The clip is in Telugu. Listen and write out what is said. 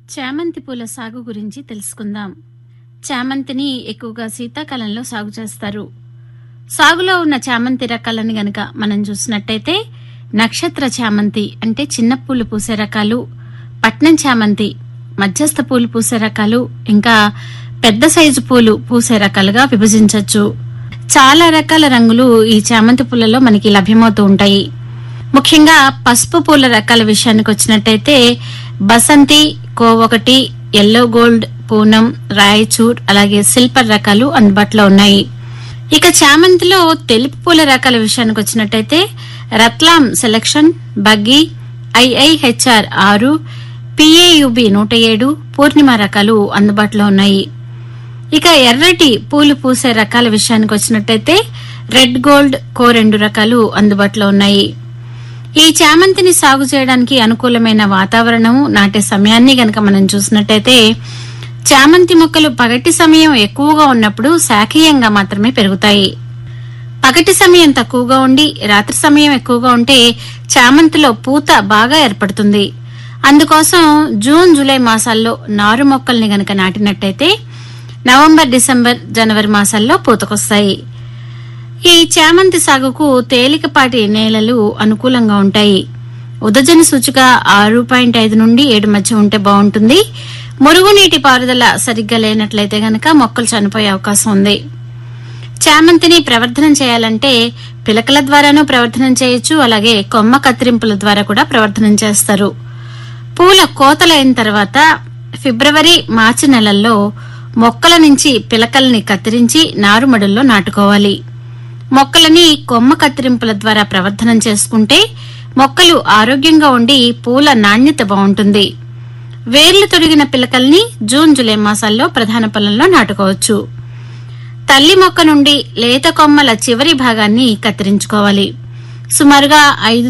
చామంతి పూల సాగు గురించి తెలుసుకుందాం చామంతిని ఎక్కువగా శీతాకాలంలో సాగు చేస్తారు సాగులో ఉన్న చామంతి రకాలను గనక మనం చూసినట్టయితే నక్షత్ర చామంతి అంటే చిన్న పూలు పూసే రకాలు పట్నం చామంతి మధ్యస్థ పూలు పూసే రకాలు ఇంకా పెద్ద సైజు పూలు పూసే రకాలుగా విభజించవచ్చు చాలా రకాల రంగులు ఈ చామంతి పూలలో మనకి లభ్యమవుతూ ఉంటాయి ముఖ్యంగా పసుపు పూల రకాల విషయానికి వచ్చినట్టయితే బసంతి కోవొకటి ఎల్లో గోల్డ్ పూనం రాయచూర్ అలాగే సిల్పర్ రకాలు అందుబాటులో ఉన్నాయి ఇక చామంతిలో తెలుపు పూల రకాల విషయానికి వచ్చినట్టయితే రత్లాం సెలక్షన్ బగ్గి ఐఐహెచ్ఆర్ ఆరు పిఏయుబి నూట ఏడు పూర్ణిమ రకాలు అందుబాటులో ఉన్నాయి ఇక ఎర్రటి పూలు పూసే రకాల విషయానికి వచ్చినట్టయితే రెడ్ గోల్డ్ కో రెండు రకాలు అందుబాటులో ఉన్నాయి ఈ చామంతిని సాగు చేయడానికి అనుకూలమైన వాతావరణం నాటే సమయాన్ని గనక మనం చూసినట్టయితే చామంతి మొక్కలు పగటి సమయం ఎక్కువగా ఉన్నప్పుడు శాఖీయంగా మాత్రమే పెరుగుతాయి పగటి సమయం తక్కువగా ఉండి రాత్రి సమయం ఎక్కువగా ఉంటే చామంతిలో పూత బాగా ఏర్పడుతుంది అందుకోసం జూన్ జూలై మాసాల్లో నారు మొక్కల్ని గనక నాటినట్టయితే నవంబర్ డిసెంబర్ జనవరి మాసాల్లో పూతకొస్తాయి ఈ చామంతి సాగుకు తేలికపాటి నేలలు అనుకూలంగా ఉంటాయి ఉదజన సూచిక ఆరు పాయింట్ ఐదు నుండి ఏడు మధ్య ఉంటే బాగుంటుంది మురుగునీటి పారుదల సరిగ్గా లేనట్లయితే గనక మొక్కలు చనిపోయే అవకాశం ఉంది చామంతిని ప్రవర్ధనం చేయాలంటే పిలకల ద్వారానూ ప్రవర్ధనం చేయొచ్చు అలాగే కొమ్మ కత్తిరింపుల ద్వారా కూడా ప్రవర్ధనం చేస్తారు పూల కోతలైన తర్వాత ఫిబ్రవరి మార్చి నెలల్లో మొక్కల నుంచి పిలకల్ని కత్తిరించి నారుమడుల్లో నాటుకోవాలి మొక్కలని కొమ్మ కత్తిరింపుల ద్వారా ప్రవర్ధనం చేసుకుంటే మొక్కలు ఆరోగ్యంగా ఉండి పూల నాణ్యత బాగుంటుంది వేర్లు తొడిగిన పిలకల్ని జూన్ జూలై మాసాల్లో ప్రధాన పొలంలో నాటుకోవచ్చు తల్లి మొక్క నుండి లేత కొమ్మల చివరి భాగాన్ని కత్తిరించుకోవాలి సుమారుగా ఐదు